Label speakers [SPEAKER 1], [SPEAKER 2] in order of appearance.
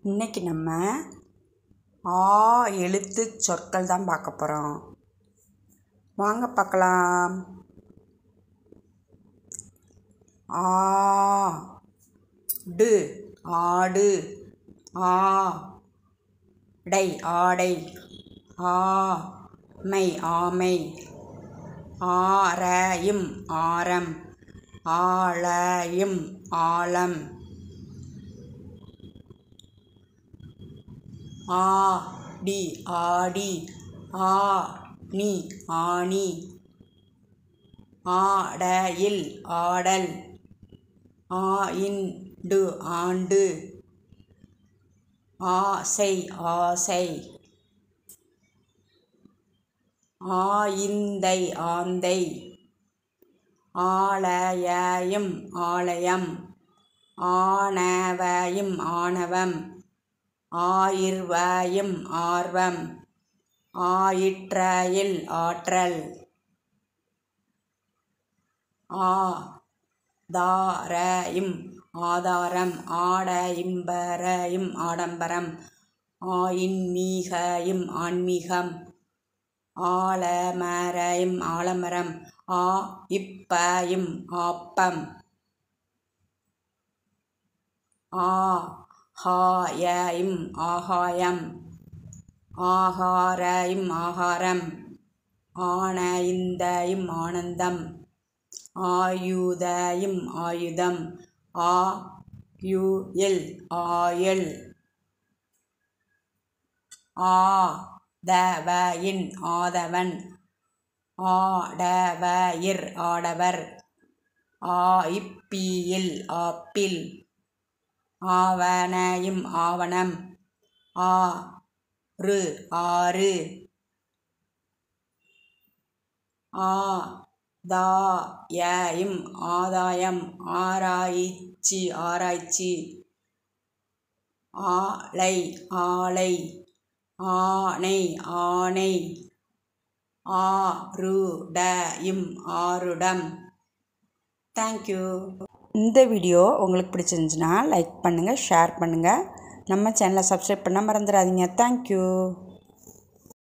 [SPEAKER 1] இன்னைக்கு நம்ம ஆ எழுத்து சொற்கள் தான் பார்க்க போகிறோம் வாங்க பார்க்கலாம் ஆ டு ஆடு ஆ டை ஆடை ஆ மை ஆமை ஆரயும் ஆரம் ஆலயும் ஆலம் ஆடி ஆடி ஆ நீ ஆணி ஆடையில் ஆடல் ஆயிண்டு ஆண்டு ஆசை ஆசை ஆயிந்தை ஆந்தை ஆலயம் ஆலயம் ஆனவயும் ஆணவம் ஆயிர்வயும் ஆர்வம் ஆயிற்றயில் ஆற்றல் ஆ தாரயும் ஆதாரம் ஆடயிம்பரையும் ஆடம்பரம் ஆயின்மீகையும் ஆன்மீகம் ஆலமரையும் ஆலமரம் ஆ இப்பயும் ஆப்பம் ஆ ஹாயயும் ஆகாயம் ஆகாரயும் ஆகாரம் ஆனயிந்தையும் ஆனந்தம் ஆயுதயும் ஆயுதம் ஆ யுயில் ஆயுள் ஆ தவயின் ஆதவன் ஆடவயிர் ஆடவர் ஆயிப்பியில் ஆப்பில் ஆவணையும் ஆவணம் ஆ ரு ஆறு ஆ தாயயும் ஆதாயம் ஆராய்ச்சி ஆராய்ச்சி ஆலை ஆலை ஆணை ஆணை ஆருடயும் ஆருடம் தேங்க்யூ இந்த வீடியோ உங்களுக்கு பிடிச்சிருந்துச்சுன்னா லைக் பண்ணுங்கள் ஷேர் பண்ணுங்கள் நம்ம சேனலை சப்ஸ்கிரைப் பண்ண மறந்துடாதீங்க தேங்க்யூ